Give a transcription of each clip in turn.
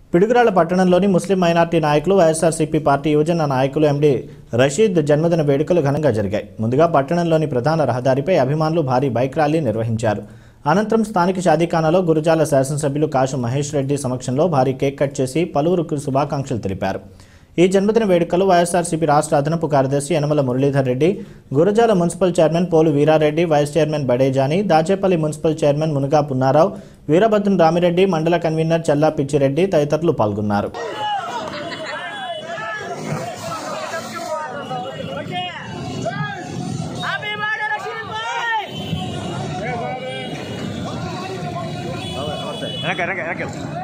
పిడుగురాళ్ల పట్టణంలోని ముస్లిం మైనార్టీ నాయకులు వైఎస్ఆర్సీపీ పార్టీ యువజన నాయకులు ఎండి రషీద్ జన్మదిన వేడుకలు ఘనంగా జరిగాయి ముందుగా పట్టణంలోని ప్రధాన రహదారిపై అభిమానులు భారీ బైక్ ర్యాలీ నిర్వహించారు అనంతరం స్థానిక షాదీఖానాలో గురుజాల శాసనసభ్యులు కాశు మహేష్ రెడ్డి సమక్షంలో భారీ కేక్ కట్ చేసి పలువురికి శుభాకాంక్షలు తెలిపారు ఈ జన్మదిన వేడుకలు వైఎస్ఆర్సీపీ రాష్ట్ర అదనపు కార్యదర్శి Yanamala Muralidhar Reddy Gurajala municipal chairman Polu Veerareddy vice chairman Badejani Dachepalli municipal chairman Munuga Punnarao Veerabhadram Ramireddy మండల కన్వీనర్ చల్లా పిచ్చిరెడ్డి తదితరులు పాల్గొన్నారు Happy birthday, Rashid bhai! వెనక వెనక వెనక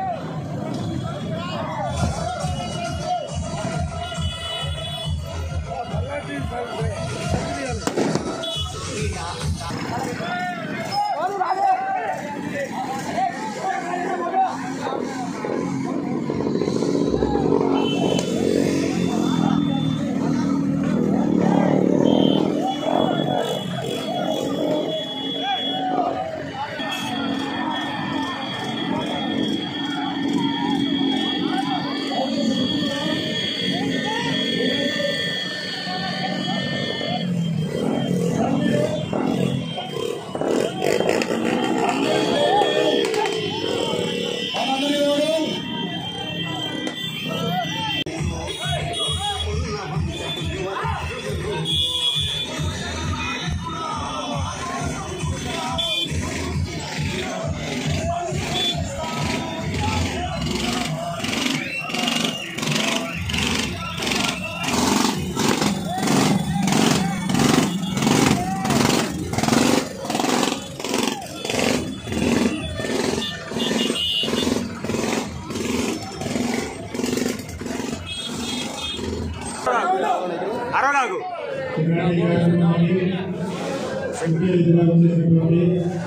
అరవనాగు ఇలాంటి కార్యక్రమాన్ని ముఖ్య అతిథిగా వచ్చేసినటువంటి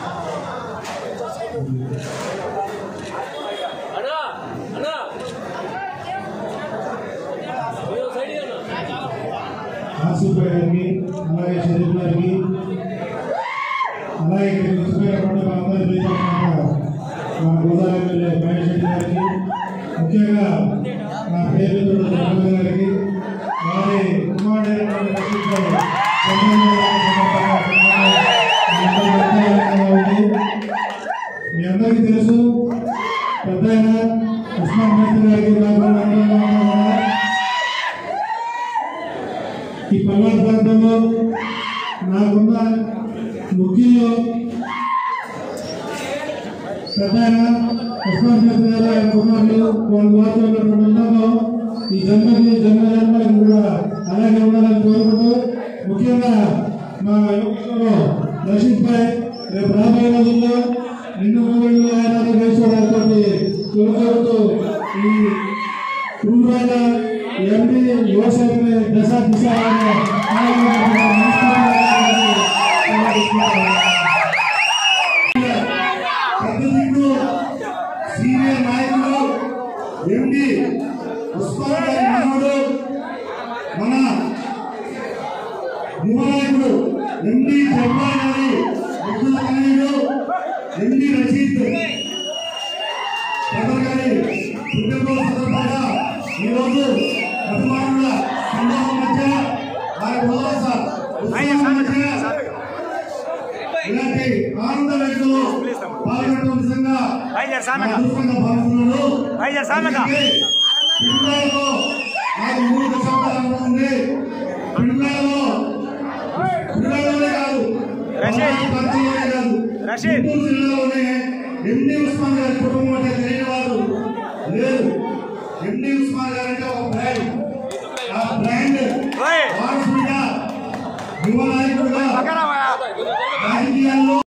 ఆసిఫ్ గారికి అలాగే షరీఫ్ గారికి అలాగే ఇక్కడికి వచ్చిపోయినటువంటి మా అందరి ప్రీతమైన మా గోదావరి ఎమ్మెల్యే మహేష్ రెడ్డి గారికి ముఖ్యంగా నా ప్రియమిత్రుడు జగన్ గారికి వారి కుమారుడైనటువంటి రషీద్ గారు మీ అందరికీ తెలుసు పెద్ద ఉస్మాన్ మేస్త్రి గారికి నాకు అనుబంధంగా ఉన్నారు. ఈ పల్నాడు ప్రాంతంలో నాకున్న ముఖ్యంలో పెద్ద ఉస్మాన్ మేస్త్రి గారు ఆయన కుమారులు వాళ్ళ వారితో ఉన్నటువంటి బంధంలో ఈ జన్మకి జన్మ జన్మకి కూడా అలాగే ఉండాలని కోరుకుంటూ ముఖ్యంగా మా యువకులలో రషీద్ భాయ్ రేపు రాబోయే రోజుల్లో నిన్ను మూడు ఆయన వేసుకోవడంతో కోరుకుంటూ ఈ కుటుంబాల ఎంపీ యువసేన దశ దిశ అనే కార్యక్రమాన్ని పెద్ద దిక్కు సీనియర్ నాయకులు ఎండి ఉస్మాన్ గారి మనవడు మన యువ నాయకుడు ఎండి జబ్బా గారి ముఖ్యుల కన్నీయుడు ఎండి రషీద్ పెద్దల గారి పుట్టినరోజు సందర్భంగా ఈరోజు అభిమానుల సంఘం మధ్య వారి ఉల్లాస ఉత్సవం మధ్య ఇలాంటి ఆనంద వేడుకలో పాల్గొనడం నిజంగా బయలుదేరు నా సామెత అదృష్టంగా భావిస్తున్నాను బయలుదేరు సామెత పిల్లలలో నాకు మూడు దశాబ్దాల అనుభవం ఉంది పిల్లలలో పిల్లలలోనే కాదు రషీద్. పరిచయంలోనే కాదు రషీద్. గుంటూరు జిల్లాలోనే ఎండి ఉస్మాన్ గారి కుటుంబం అంటే తెలియని వారు లేరు ఎండి ఉస్మాన్ గారు అంటే ఒక బ్రాండ్ ఆ బ్రాండ్ ఓయ్ వారసుడిగా యువ నాయకుడిగా పక్కన రాజకీయాల్లో